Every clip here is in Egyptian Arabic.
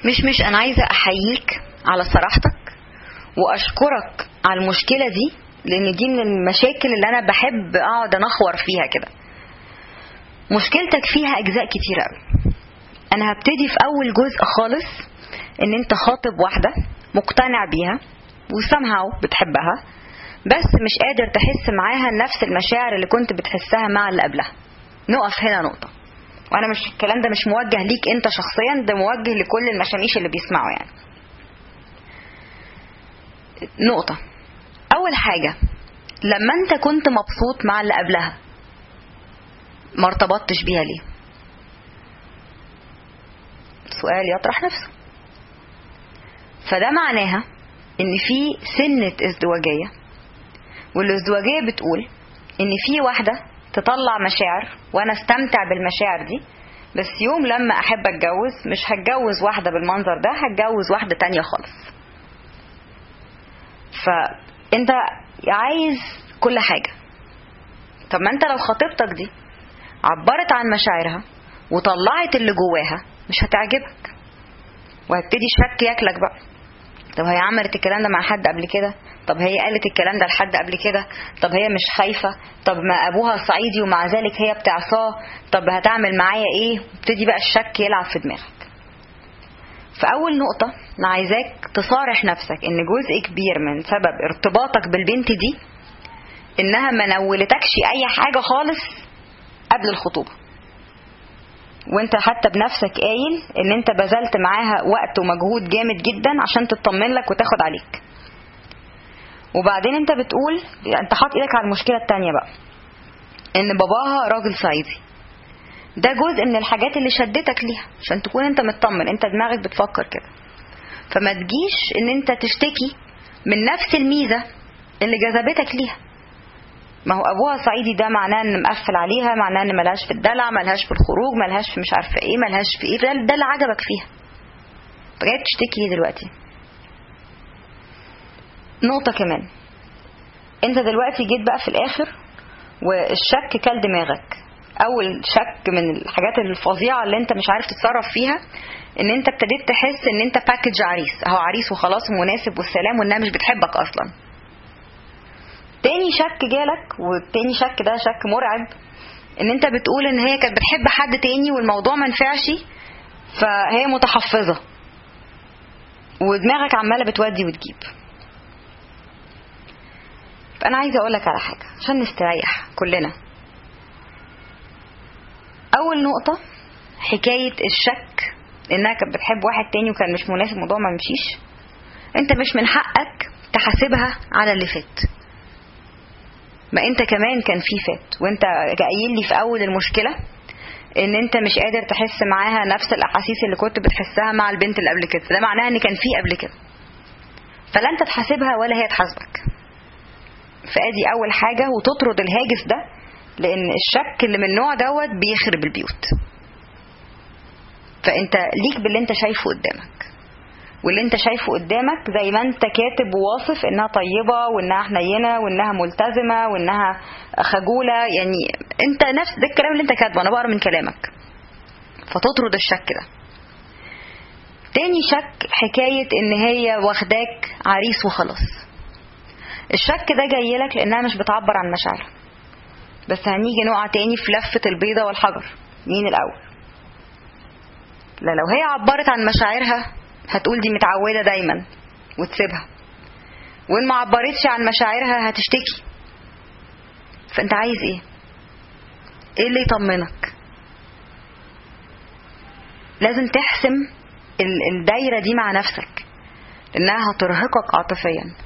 مش مش انا عايزه احييك على صراحتك واشكرك على المشكله دي لان دي من المشاكل اللي انا بحب اقعد انخور فيها كده مشكلتك فيها اجزاء كتير قوي انا هبتدي في اول جزء خالص ان انت خاطب واحده مقتنع بيها وسامهاو بتحبها بس مش قادر تحس معاها نفس المشاعر اللي كنت بتحسها مع اللي قبلها نقف هنا نقطه وانا مش الكلام ده مش موجه ليك انت شخصيا ده موجه لكل المشاميش اللي بيسمعوا يعني نقطة أول حاجة لما أنت كنت مبسوط مع اللي قبلها ما ارتبطتش بيها ليه سؤال يطرح نفسه فده معناها ان في سنة ازدواجية والازدواجية بتقول ان في واحدة تطلع مشاعر وانا استمتع بالمشاعر دي بس يوم لما احب اتجوز مش هتجوز واحدة بالمنظر ده هتجوز واحدة تانية خالص فانت عايز كل حاجة طب ما انت لو خطيبتك دي عبرت عن مشاعرها وطلعت اللي جواها مش هتعجبك وهتبتدي شك ياكلك بقى طب هي عملت الكلام ده مع حد قبل كده طب هي قالت الكلام ده لحد قبل كده طب هي مش خايفة طب ما أبوها صعيدي ومع ذلك هي بتعصاه طب هتعمل معايا إيه ابتدي بقى الشك يلعب في دماغك فأول نقطة أنا عايزاك تصارح نفسك إن جزء كبير من سبب ارتباطك بالبنت دي إنها ما نولتكش أي حاجة خالص قبل الخطوبة وانت حتى بنفسك قايل ان انت بذلت معاها وقت ومجهود جامد جدا عشان تطمن لك وتاخد عليك وبعدين انت بتقول انت حاط ايدك على المشكله التانية بقى ان باباها راجل صعيدي ده جزء من الحاجات اللي شدتك ليها عشان تكون انت مطمن انت دماغك بتفكر كده فما تجيش ان انت تشتكي من نفس الميزه اللي جذبتك ليها ما هو ابوها صعيدي ده معناه ان مقفل عليها معناه ان ملهاش في الدلع ملهاش في الخروج ملهاش في مش عارفه ايه ملهاش في ايه ده, ده اللي عجبك فيها فجاي تشتكي ليه دلوقتي نقطه كمان انت دلوقتي جيت بقى في الاخر والشك كل دماغك اول شك من الحاجات الفظيعه اللي انت مش عارف تتصرف فيها ان انت ابتديت تحس ان انت باكج عريس اهو عريس وخلاص مناسب والسلام وانها مش بتحبك اصلا تاني شك جالك والتاني شك ده شك مرعب ان انت بتقول ان هي كانت بتحب حد تاني والموضوع ما نفعش فهي متحفظه ودماغك عماله بتودي وتجيب فانا عايزه اقول لك على حاجه عشان نستريح كلنا اول نقطه حكايه الشك انها كانت بتحب واحد تاني وكان مش مناسب الموضوع ما مشيش انت مش من حقك تحاسبها على اللي فات ما انت كمان كان في فات وانت قايل لي في اول المشكله ان انت مش قادر تحس معاها نفس الاحاسيس اللي كنت بتحسها مع البنت اللي قبل كده ده معناها ان كان في قبل كده فلا انت تحاسبها ولا هي تحاسبك فادي اول حاجه وتطرد الهاجس ده لان الشك اللي من النوع دوت بيخرب البيوت فانت ليك باللي انت شايفه قدامك واللي انت شايفه قدامك زي ما انت كاتب وواصف انها طيبة وانها حنينة وانها ملتزمة وانها خجولة يعني انت نفس ده الكلام اللي انت كاتبه انا بقرا من كلامك فتطرد الشك ده تاني شك حكاية ان هي واخداك عريس وخلاص الشك ده جاي لك لانها مش بتعبر عن مشاعرها بس هنيجي نقع تاني في لفة البيضة والحجر مين الاول لا لو هي عبرت عن مشاعرها هتقول دي متعودة دايما وتسيبها وإن ما عبرتش عن مشاعرها هتشتكي فأنت عايز إيه؟ إيه اللي يطمنك؟ لازم تحسم الدايرة دي مع نفسك لأنها هترهقك عاطفيا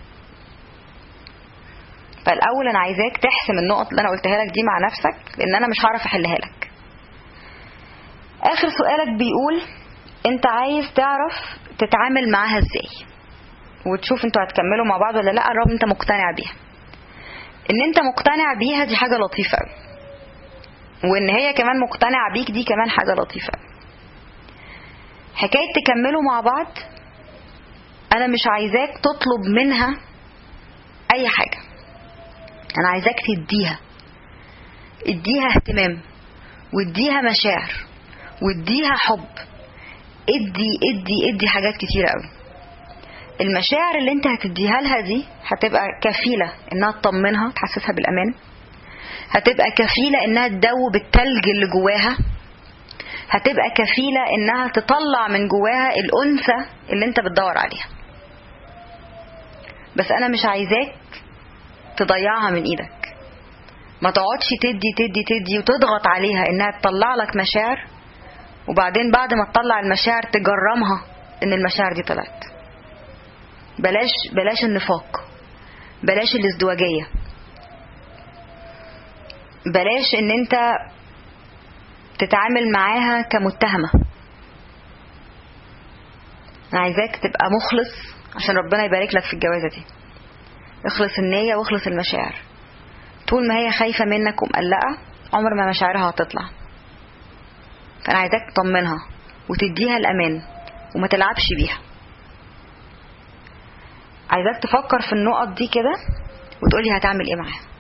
فالأول أنا عايزاك تحسم النقط اللي أنا قلتها لك دي مع نفسك لأن أنا مش هعرف أحلها لك آخر سؤالك بيقول أنت عايز تعرف تتعامل معاها ازاي وتشوف انتوا هتكملوا مع بعض ولا لا الرغم انت مقتنع بيها ان انت مقتنع بيها دي حاجه لطيفه قوي وان هي كمان مقتنعه بيك دي كمان حاجه لطيفه قوي حكايه تكملوا مع بعض انا مش عايزاك تطلب منها اي حاجه انا عايزاك تديها اديها اهتمام واديها مشاعر واديها حب ادي ادي ادي حاجات كتيرة قوي المشاعر اللي انت هتديها لها دي هتبقى كفيلة انها تطمنها تحسسها بالامان هتبقى كفيلة انها تدوب التلج اللي جواها هتبقى كفيلة انها تطلع من جواها الانثى اللي انت بتدور عليها بس انا مش عايزاك تضيعها من ايدك ما تقعدش تدي تدي تدي وتضغط عليها انها تطلع لك مشاعر وبعدين بعد ما تطلع المشاعر تجرمها ان المشاعر دي طلعت بلاش بلاش النفاق بلاش الازدواجية بلاش ان انت تتعامل معاها كمتهمة انا عايزاك تبقى مخلص عشان ربنا يبارك لك في الجوازة دي اخلص النية واخلص المشاعر طول ما هي خايفة منك ومقلقة عمر ما مشاعرها هتطلع فانا عايزاك تطمنها وتديها الامان وما تلعبش بيها عايزاك تفكر في النقط دي كده وتقولي هتعمل ايه معاها